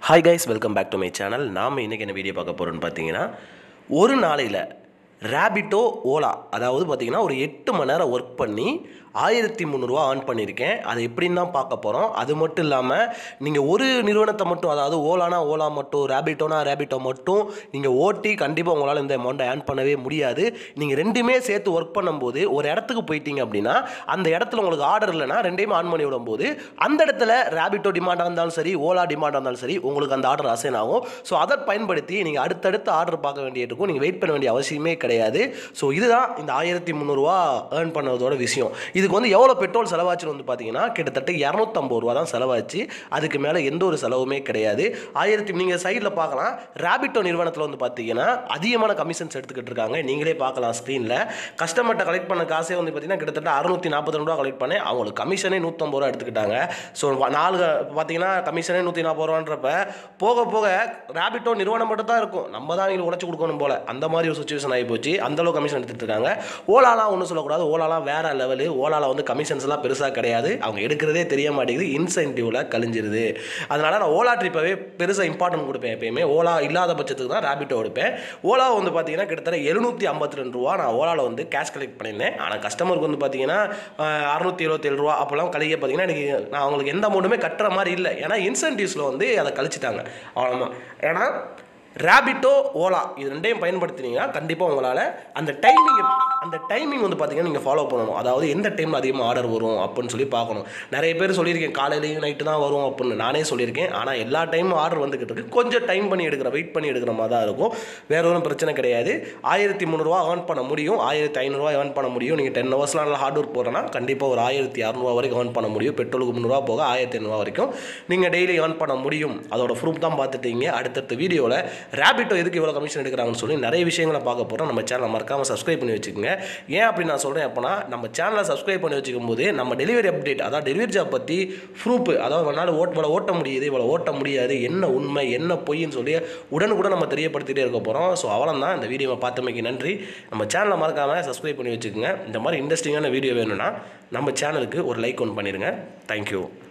hi guys welcome back to my channel நாம் இன்றைக்கி என்ன வீடியோ பார்க்க போகிறோம்னு பார்த்தீங்கன்னா ஒரு நாளையில் ரேபிட்டோ ஓலா அதாவது பார்த்தீங்கன்னா ஒரு எட்டு மணி நேரம் ஒர்க் பண்ணி ஆயிரத்தி முந்நூறுரூவா ஆன் பண்ணியிருக்கேன் அது எப்படின்னு தான் பார்க்க போகிறோம் அது மட்டும் இல்லாமல் நீங்கள் ஒரு நிறுவனத்தை மட்டும் அதாவது ஓலானா ஓலா மட்டும் ரேபிட்டோனா ரேபிட்டோ மட்டும் நீங்கள் ஓட்டி கண்டிப்பாக உங்களால் இந்த அமௌண்ட்டை ஏர்ன் பண்ணவே முடியாது நீங்கள் ரெண்டுமே சேர்த்து ஒர்க் பண்ணும்போது ஒரு இடத்துக்கு போயிட்டீங்க அப்படின்னா அந்த இடத்துல உங்களுக்கு ஆர்டர் இல்லைன்னா ரெண்டையுமே ஆன் பண்ணி விடும்போது அந்த இடத்துல ரேபிட்டோ டிமாண்டாக இருந்தாலும் சரி ஓலா டிமாண்டாக இருந்தாலும் சரி உங்களுக்கு அந்த ஆர்டர் அசைன் ஆகும் ஸோ அதை பயன்படுத்தி நீங்கள் அடுத்தடுத்து ஆர்டர் பார்க்க வேண்டியது இருக்கும் நீங்கள் வெயிட் பண்ண வேண்டிய அவசியமே கிடையாது ஸோ இதுதான் இந்த ஆயிரத்தி முந்நூறுரூவா ஏர்ன் பண்ணதோட விஷயம் இதுக்கு வந்து எவ்வளோ பெட்ரோல் செலவாச்சுன்னு வந்து பார்த்தீங்கன்னா கிட்டத்தட்ட இரநூத்தம்பது ரூபா தான் செலவாச்சு அதுக்கு மேலே எந்த ஒரு செலவுமே கிடையாது ஆயிரத்தி நீங்கள் சைடில் பார்க்கலாம் ரேபிட்டோ நிறுவனத்தில் வந்து பார்த்தீங்கன்னா அதிகமான கமிஷன்ஸ் எடுத்துக்கிட்டு இருக்காங்க நீங்களே பார்க்கலாம் ஸ்க்ரீனில் கஸ்டமர்கிட்ட கலெக்ட் பண்ண காசே வந்து பார்த்தீங்கன்னா கிட்டத்தட்ட அறுநூற்றி நாற்பத்தி ரெண்டு ரூபா கலெக்ட் பண்ணேன் அவங்களுக்கு கமிஷனே நூற்றம்பது ரூபா எடுத்துக்கிட்டாங்க ஸோ நாலு பார்த்தீங்கன்னா கமிஷனே நூற்றி நாற்பது ரூபான்றப்ப போக போக ரேபிட்டோ நிறுவனம் மட்டும் தான் இருக்கும் நம்ம தான் அவங்களுக்கு உடச்சி கொடுக்கணும் போல அந்த மாதிரி ஒரு சுச்சுவேஷன் ஆகி போச்சு அந்தளவு கமிஷன் எடுத்துட்டு இருக்காங்க ஓலாலாம் ஒன்றும் சொல்லக்கூடாது ஓலாலாம் வேற லெவலு ஓலாவில் வந்து கமிஷன்ஸ்லாம் பெருசாக கிடையாது அவங்க எடுக்கிறதே தெரிய மாட்டேங்குது இன்சென்டிவில் கழிஞ்சிருது அதனால் நான் ஓலா ட்ரிப்பவே பெருசாக இம்பார்ட்டன்ட் கொடுப்பேன் எப்பயுமே ஓலா இல்லாத பட்சத்துக்கு தான் ரேபிட்டோ எடுப்பேன் ஓலா வந்து பார்த்தீங்கன்னா கிட்டத்தட்ட எழுநூற்றி ஐம்பத்தி ரெண்டு ரூபா நான் ஓலாவில் வந்து கேஷ் கலெக்ட் பண்ணியிருந்தேன் ஆனால் கஸ்டமருக்கு வந்து பார்த்தீங்கன்னா அறுநூற்றி எழுபத்தேழு ரூபா அப்போல்லாம் கழிக்க பார்த்தீங்கன்னா எனக்கு நான் அவங்களுக்கு எந்த அமௌண்ட்டுமே கட்டுற மாதிரி இல்லை ஏன்னா இன்சென்டிவ்ஸில் வந்து அதை கழிச்சிட்டாங்க அவ்வளோதான் ஏன்னா ரேபிட்டோ ஓலா இது ரெண்டையும் பயன்படுத்தினீங்கன்னா கண்டிப்பாக உங்களால் அந்த டைமிங் அந்த டைமிங் வந்து பார்த்தீங்கன்னா நீங்கள் ஃபாலோ பண்ணணும் அதாவது எந்த டைமில் அதிகமாக ஆர்டர் வரும் அப்படின்னு சொல்லி பார்க்கணும் நிறைய பேர் சொல்லியிருக்கேன் காலையிலையும் நைட்டு தான் வரும் அப்படின்னு நானே சொல்லியிருக்கேன் ஆனால் எல்லா டைமும் ஆர்டர் வந்துக்கிட்டு இருக்கு கொஞ்சம் டைம் பண்ணி எடுக்கிற வெயிட் பண்ணி எடுக்கிற மாதிரி தான் இருக்கும் வேற ஒன்றும் பிரச்சனை கிடையாது ஆயிரத்தி முந்நூறுரூவா ஏர்ன் பண்ண முடியும் ஆயிரத்தி ஐநூறுரூவா ஏர்ன் பண்ண முடியும் நீங்கள் டென் ஹவர்ஸ்லாம் நல்லா ஹார்ட் ஒர்க் போகிறேன்னா கண்டிப்பாக ஒரு ஆயிரத்தி அறநூறுவா வரைக்கும் ஏர்ன் பண்ண முடியும் பெட்ரோலுக்கு முந்நூறுவா போக ஆயிரத்தி ஐநூறுவா வரைக்கும் நீங்கள் டெய்லி ஏர்ன் பண்ண முடியும் அதோட ப்ரூஃப் தான் பார்த்துட்டீங்க அடுத்தடுத்த வீடியோவில் ரேபிட்டோ எதுக்கு இவ்வளோ கமிஷன் எடுக்கிறாங்கன்னு சொல்லி நிறைய விஷயங்களை பார்க்க போகிறோம் நம்ம சேனலை மறக்காமல் சப்ஸ்கிரைப் பண்ணி வச்சுக்கோங்க ஏன் அப்படி நான் சொல்கிறேன் அப்போனா நம்ம சேனலை சப்ஸ்கிரைப் பண்ணி வச்சுக்கும் போது நம்ம டெலிவரி அப்டேட் அதாவது டெலிவரி ஜாப் பற்றி ப்ரூஃப் அதாவது ஒரு நாள் ஓட் இவ்வளோ ஓட்ட முடியுது இவ்வளோ ஓட்ட முடியாது என்ன உண்மை என்ன பொய்ன்னு சொல்லி உடனுக்குடன் நம்ம தெரியப்படுத்திட்டே இருக்க போகிறோம் ஸோ அவ்வளோ தான் இந்த வீடியோவை பார்த்தமைக்கு நன்றி நம்ம சேனலை மறக்காமல் சப்ஸ்கிரைப் பண்ணி வச்சுக்கோங்க இந்த மாதிரி இன்ட்ரெஸ்டிங்கான வீடியோ வேணும்னா நம்ம சேனலுக்கு ஒரு லைக் ஒன்று பண்ணிடுங்க தேங்க்யூ